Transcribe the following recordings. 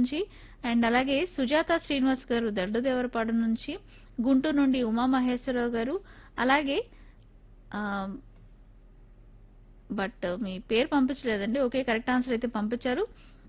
నుంచి అండ్ అలాగే సుజాత శ్రీనివాస్ గారు దడ్డదేవరపాడు నుంచి గుంటూరు నుండి ఉమామహేశ్వరరావు గారు అలాగే ఆ, బట్ మీ పేరు పంపించలేదండి ఓకే కరెక్ట్ ఆన్సర్ అయితే పంపించారు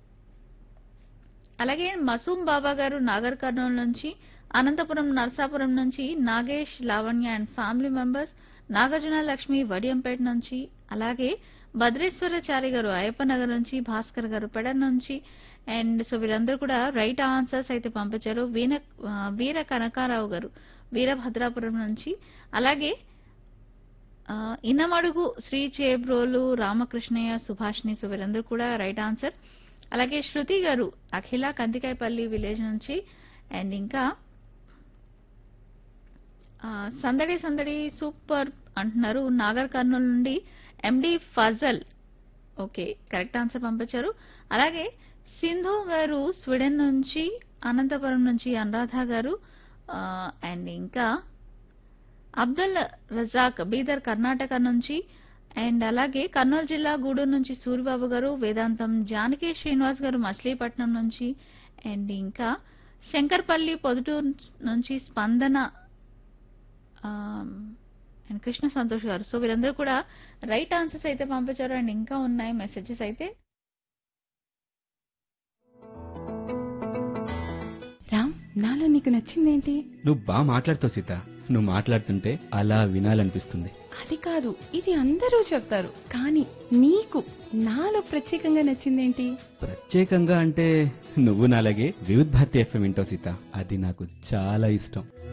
అలాగే మసూమ్ బాబా గారు నాగర్ కర్నూలు నుంచి అనంతపురం నర్సాపురం నుంచి Nagesh Lavanya and family members Nagarjuna Lakshmi Vadiyampeta నుంచి అలాగే భద్రేశ్వరాచారి గారు అయ్యప్పనగర్ నుంచి భాస్కర్ గారు పెడ నుంచి అండ్ సో వీరందరూ కూడా రైట్ ఆన్సర్స్ అయితే పంపించారు వీణ ఆ, వీర కనకారావు గారు వీరభద్రాపురం నుంచి అలాగే ఆ, ఇన్నమడుగు శ్రీ చేబ్రోలు రామకృష్ణయ్య సుభాష్ని సో వీరందరూ కూడా రైట్ ఆన్సర్ అలాగే శృతి గారు అఖిల కందికాయపల్లి విలేజ్ నుంచి అండ్ ఇంకా ఆ, సందడి సందడి సూపర్ అంటున్నారు నాగర్ కర్నూలు నుండి MD Fazal okay correct answer పంపించారు అలాగే సింధు గారు స్వీడన్ నుంచి అనంతపురం నుంచి అనురాధ గారు ఆ, అండ్ ఇంకా అబ్దుల్ రజాక్ బీదర్ కర్ణాటక నుంచి అండ్ అలాగే కర్నూలు జిల్లా గూడూరు నుంచి సూరిబాబు గారు వేదాంతం జానకి శ్రీనివాస్ గారు మచిలీపట్నం నుంచి అండ్ ఇంకా శంకర్పల్లి పొదుటూరు నుంచి స్పందన ఆ, అండ్ కృష్ణ సంతోష్ గారు సో వీరందరూ కూడా రైట్ ఆన్సర్స్ అయితే పంపించారు అండ్ ఇంకా ఉన్నాయి మెసేజెస్ అయితే రామ్ నాలో నీకు నచ్చిందేంటి నువ్వు బాగా మాట్లాడుతావు సీత నువ్వు మాట్లాడుతుంటే అలా వినాలనిపిస్తుంది అది కాదు ఇది అందరూ చెప్తారు కానీ నీకు నాలో ప్రత్యేకంగా నచ్చిందేంటి ప్రత్యేకంగా అంటే నువ్వు నాలాగే వివిధ్ భారతి ఎఫ్ఎం వింటావు సీత అది నాకు చాలా ఇష్టం